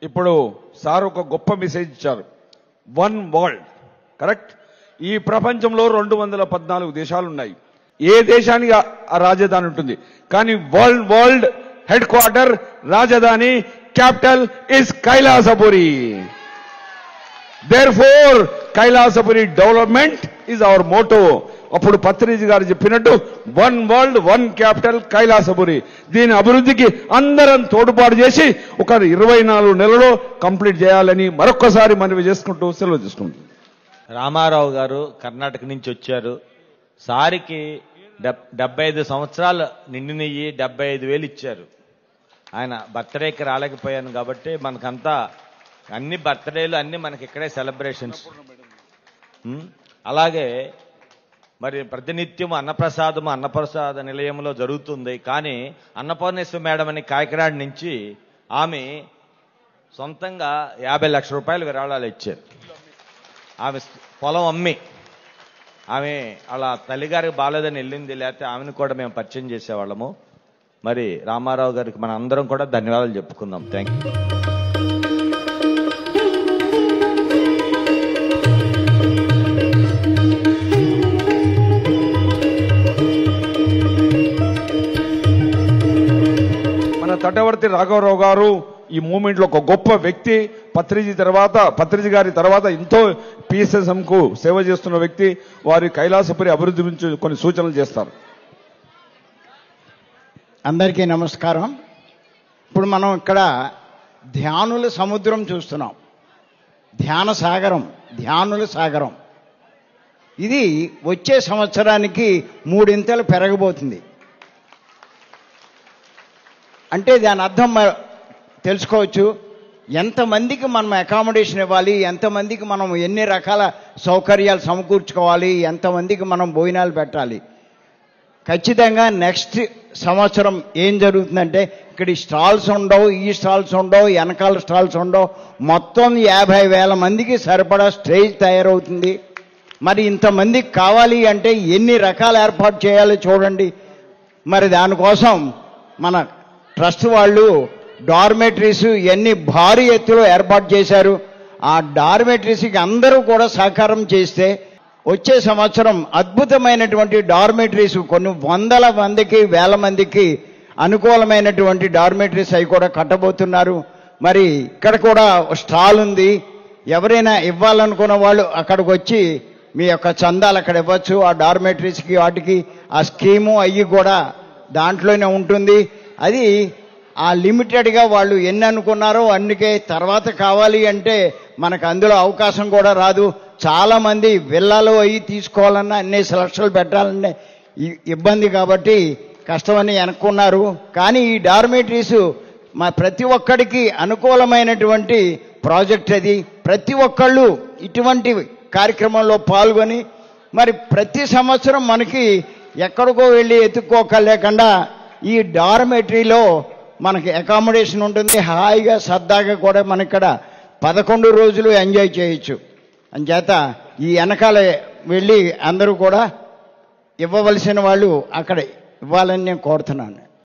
ఇప్పుడు సార్ ఒక గొప్ప మెసేజ్ ఇచ్చారు వన్ వరల్డ్ కరెక్ట్ ఈ ప్రపంచంలో రెండు వందల పద్నాలుగు దేశాలు ఉన్నాయి ఏ దేశానికి ఆ- ఆ రాజధాని ఉంటుంది కానీ వరల్డ్ వరల్డ్ హెడ్ క్వార్టర్ రాజధాని capital is Kailasapuri therefore Kailasapuri development is our motto అప్పుడు పత్రిజీ గారు చెప్పినట్టు one world one capital Kailasapuri దీని అభివృద్ధికి అందరం తోడ్పాటు చేసి ఒక ఇరవై నాలుగు నెలలో కంప్లీట్ చేయాలని మరొక్కసారి మనవి చేసుకుంటూ సెలవు తీసుకుంటుంది రామారావు గారు కర్ణాటక నుంచి వచ్చారు సారికి డెబ్- డెబ్బై ఐదు సంవత్సరాలు నిండినయ్యి డెబ్బై ఐదు వేలు ఇచ్చారు ఆయన బర్త్డేకి రాలేకపోయాను కాబట్టి మనకంతా అన్ని బర్త్డేలు అన్ని మనకి ఇక్కడే సెలబ్రేషన్స్ ఉమ్, అలాగే మరి ప్రతినిత్యం అన్నప్రసాదము అన్నప్రసాద నిలయంలో జరుగుతుంది కానీ అన్నపూర్ణేశ్వరి మేడం అని కాకినాడ నుంచి ఆమె సొంతంగా యాభై లక్షల రూపాయలు విరాళాలు ఇచ్చారు ఆమె పొలం అమ్మి ఆమె అలా తల్లిగారికి బాలేదని వెళ్ళింది లేకపోతే ఆమెను కూడా మేము పరిచయం చేసేవాళ్ళము మరి రామారావు గారికి మన అందరం కూడా ధన్యవాదాలు చెప్పుకుందాం థ్యాంక్ యూ మన తటవర్తి రాఘవరావు గారు ఈ మూమెంట్ లో ఒక గొప్ప వ్యక్తి పత్రిజీ తర్వాత పత్రిజీ గారి తర్వాత ఎంతో పిఎస్ఎస్ఎం కు సేవ చేస్తున్న వ్యక్తి వారి కైలాసపురి అభివృద్ధి గురించి కొన్ని సూచనలు చేస్తారు అందరికీ నమస్కారం ఇప్పుడు మనం ఇక్కడ ధ్యానుల సముద్రం చూస్తున్నాం ధ్యాన సాగరం ధ్యానుల సాగరం ఇది వచ్చే సంవత్సరానికి మూడింతలు పెరగబోతుంది అంటే దాని అర్థం మ- తెలుసుకోవచ్చు ఎంతమందికి మనం అకామిడేషన్ ఇవ్వాలి ఎంతమందికి మనం ఎన్ని రకాల సౌకర్యాలు సమకూర్చుకోవాలి ఎంతమందికి మనం భోజనాలు పెట్టాలి ఖచ్చితంగా నెక్స్ట్ సంవత్సరం ఏం జరుగుతుందంటే ఇక్కడ ఈ స్టాల్స్ ఉండవు ఈ స్టాల్స్ ఉండవు వెనకాల స్టాల్స్ ఉండవు మొత్తం యాభై వేల మందికి సరిపడా స్టేజ్ తయారవుతుంది మరి ఇంతమందికి కావాలి అంటే ఎన్ని రకాల ఏర్పాటు చేయాలో చూడండి మరి దానికోసం మన ట్రస్ట్ వాళ్ళు డార్మెటరీస్ ఎన్ని భారీ ఎత్తులో ఏర్పాటు చేశారు ఆ డార్మెటరీస్కి అందరూ కూడా సహకారం చేస్తే వచ్చే సంవత్సరం అద్భుతమైనటువంటి డార్మెటరీస్ కొన్ని వందల మందికి వేల మందికి అనుకూలమైనటువంటి డార్మెటరీస్ అవి కూడా కట్టబోతున్నారు మరి ఇక్కడ కూడా స్టాల్ ఉంది ఎవరైనా ఇవ్వాలనుకున్న వాళ్ళు అక్కడికి వచ్చి మీ యొక్క చందాలు అక్కడ ఇవ్వచ్చు ఆ డార్మెటరీస్కి వాటికి ఆ స్కీము అవి కూడా దాంట్లోనే ఉంటుంది అది ఆ లిమిటెడ్గా వాళ్ళు ఎన్ని అనుకున్నారో అందుకే తర్వాత కావాలి అంటే మనకు అందులో అవకాశం కూడా రాదు చాలా మంది విల్లాలు అవి తీసుకోవాలన్నా అన్ని లక్షలు పెట్టాలనే ఇ- ఇబ్బంది కాబట్టి కష్టమని అనుకున్నారు కానీ ఈ డార్మేటరీస్ మా ప్రతి ఒక్కడికి అనుకూలమైనటువంటి ప్రాజెక్ట్ అది ప్రతి ఒక్కళ్ళు ఇటువంటి కార్యక్రమంలో పాల్గొని మరి ప్రతి సంవత్సరం మనకి ఎక్కడికో వెళ్ళి ఎత్తుక్కోకలేకుండా ఈ డార్మెటరీలో మనకి అకామిడేషన్ ఉంటుంది హాయిగా సరదాగా కూడా మన ఇక్కడ పదకొండు రోజులు ఎంజాయ్ చేయొచ్చు అంచేత ఈ వెనకాల వెళ్ళి అందరూ కూడా ఇవ్వవలసిన వాళ్ళు అక్కడ ఇవ్వాలని నేను కోరుతున్నాను